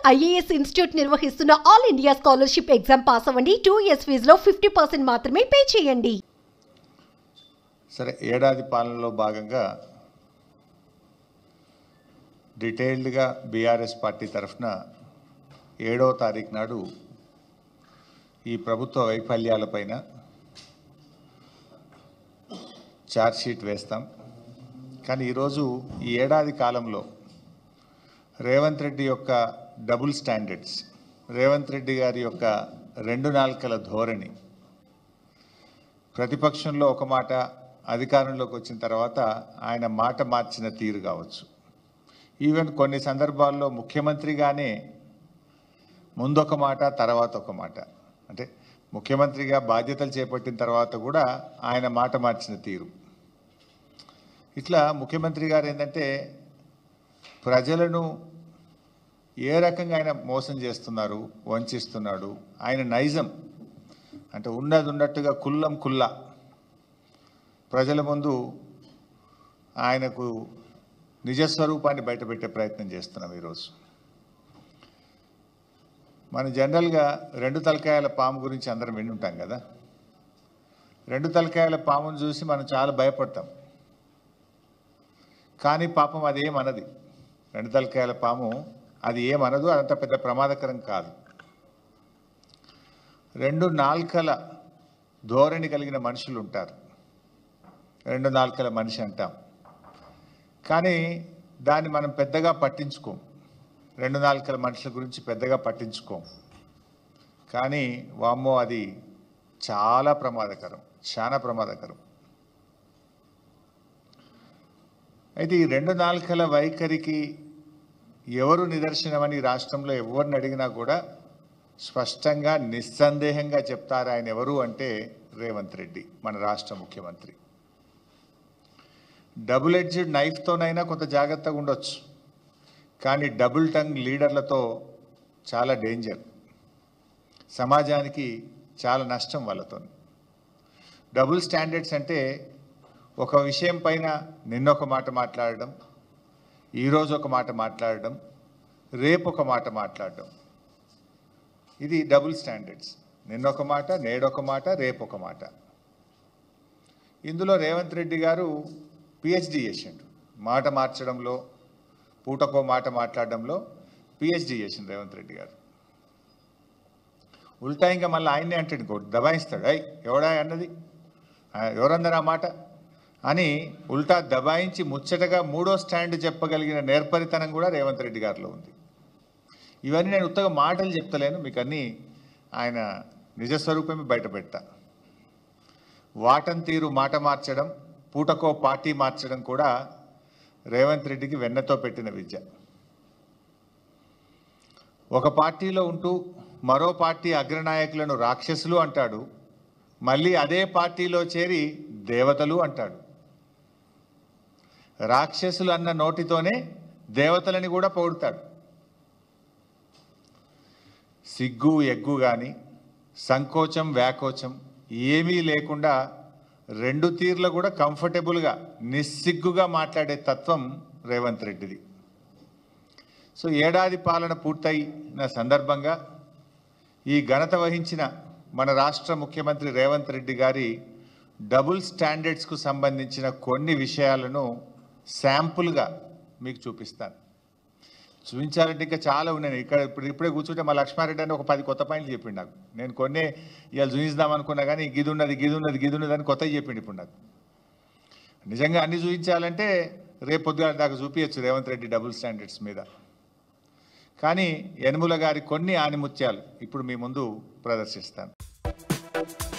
IAS institute నిర్వహిస్తున్న all India scholarship exam pass అవ్వండి two years ఫీజులో ఫిఫ్టీ పర్సెంట్ మాత్రమే పే చేయండి సరే ఏడాది పాలనలో భాగంగా డీటెయిల్డ్గా బీఆర్ఎస్ పార్టీ తరఫున ఏడవ తారీఖు నాడు ఈ ప్రభుత్వ వైఫల్యాలపైన ఛార్జ్షీట్ వేస్తాం కానీ ఈరోజు ఈ ఏడాది కాలంలో రేవంత్ రెడ్డి యొక్క డబుల్ స్టాండర్డ్స్ రేవంత్ రెడ్డి గారి యొక్క రెండు నాలుకల ధోరణి ప్రతిపక్షంలో ఒక మాట అధికారంలోకి వచ్చిన తర్వాత ఆయన మాట మార్చిన తీరు కావచ్చు ఈవెన్ కొన్ని సందర్భాల్లో ముఖ్యమంత్రిగానే ముందొక మాట తర్వాత ఒక మాట అంటే ముఖ్యమంత్రిగా బాధ్యతలు చేపట్టిన తర్వాత కూడా ఆయన మాట మార్చిన తీరు ఇట్లా ముఖ్యమంత్రి గారు ఏంటంటే ప్రజలను ఏ రకంగా ఆయన మోసం చేస్తున్నారు వంచిస్తున్నాడు ఆయన నైజం అంటే ఉన్నది ఉన్నట్టుగా కుల్లం కుల్లా ప్రజల ముందు ఆయనకు నిజస్వరూపాన్ని బయటపెట్టే ప్రయత్నం చేస్తున్నాం ఈరోజు మనం జనరల్గా రెండు తలకాయల పాము గురించి అందరం విని ఉంటాం కదా రెండు తలకాయల పామును చూసి మనం చాలా భయపడతాం కానీ పాపం అది ఏమనది రెండు తలకాయల పాము అది ఏమనదు అదంత పెద్ద ప్రమాదకరం కాదు రెండు నాల్కల ధోరణి కలిగిన మనుషులు ఉంటారు రెండు నాల్కల మనిషి అంటాం కానీ దాన్ని మనం పెద్దగా పట్టించుకోం రెండు నాలుకల మనుషుల గురించి పెద్దగా పట్టించుకోం కానీ వామ్మో అది చాలా ప్రమాదకరం చాలా ప్రమాదకరం అయితే ఈ రెండు నాలుకల వైఖరికి ఎవరు నిదర్శనమని ఈ రాష్ట్రంలో ఎవరిని అడిగినా కూడా స్పష్టంగా నిస్సందేహంగా చెప్తారు ఆయన ఎవరు అంటే రేవంత్ రెడ్డి మన రాష్ట్ర ముఖ్యమంత్రి డబుల్ ఎడ్జ్డ్ నైఫ్తోనైనా కొంత జాగ్రత్తగా ఉండొచ్చు కానీ డబుల్ టంగ్ లీడర్లతో చాలా డేంజర్ సమాజానికి చాలా నష్టం వాళ్ళతో డబుల్ స్టాండర్డ్స్ అంటే ఒక విషయం పైన నిన్నొక మాట మాట్లాడడం ఈరోజు ఒక మాట మాట్లాడడం రేపు ఒక మాట మాట్లాడడం ఇది డబుల్ స్టాండర్డ్స్ నిన్నొక మాట నేడొక మాట రేపు ఒక మాట ఇందులో రేవంత్ రెడ్డి గారు పిహెచ్డి చేసిండు మాట మార్చడంలో పూటకో మాట మాట్లాడడంలో పిహెచ్డి చేసిండు రేవంత్ రెడ్డి గారు ఉల్టా ఇంకా మళ్ళీ ఆయన్నే అంటాడు ఇంకోటి దబాయిస్తాడు అయ్ ఎవడా అన్నది ఆ, ఎవరన్నారు ఆ మాట అని ఉల్టా దబాయించి ముచ్చటగా మూడో స్టాండ్ చెప్పగలిగిన నేర్పరితనం కూడా రేవంత్ రెడ్డి గారిలో ఉంది ఇవన్నీ నేను ఉత్తగా మాటలు చెప్తలేను మీకు అన్నీ ఆయన నిజస్వరూపమే బయట పెడతా వాటం తీరు మాట మార్చడం పూటకో పార్టీ మార్చడం కూడా రేవంత్ రెడ్డికి వెన్నతో పెట్టిన విద్య ఒక పార్టీలో ఉంటూ మరో పార్టీ అగ్రనాయకులను రాక్షసులు అంటాడు మళ్ళీ అదే పార్టీలో చేరి దేవతలు అంటాడు రాక్షసులు అన్న నోటితోనే దేవతలని కూడా పొగుడతాడు సిగ్గు ఎగ్గు కానీ సంకోచం వ్యాకోచం ఏమీ లేకుండా రెండు తీర్ల కూడా కంఫర్టబుల్గా నిస్సిగ్గుగా మాట్లాడే తత్వం రేవంత్ రెడ్డిది సో ఏడాది పాలన పూర్తయిన సందర్భంగా ఈ ఘనత వహించిన మన రాష్ట్ర ముఖ్యమంత్రి రేవంత్ రెడ్డి గారి డబుల్ స్టాండర్డ్స్కు సంబంధించిన కొన్ని విషయాలను శాంపుల్గా మీకు చూపిస్తాను చూపించాలంటే ఇంకా చాలా ఉన్నాయి ఇక్కడ ఇప్పుడు ఇప్పుడే కూర్చుంటే మా లక్ష్మారెడ్డి అని ఒక పది కొత్త పాయింట్లు చెప్పిండు నాకు నేను కొన్ని ఇవాళ చూపిద్దాం అనుకున్నా కానీ గిది ఉన్నది గిది ఉన్నది గిది ఉన్నది అని కొత్తవి చెప్పిండు ఇప్పుడు నాకు నిజంగా అన్ని చూపించాలంటే రేపు పొద్దుగా దాకా చూపించచ్చు రేవంత్ రెడ్డి డబుల్ స్టాండర్డ్స్ మీద కానీ యనుముల గారి కొన్ని ఆనిముత్యాలు ఇప్పుడు మీ ముందు ప్రదర్శిస్తాను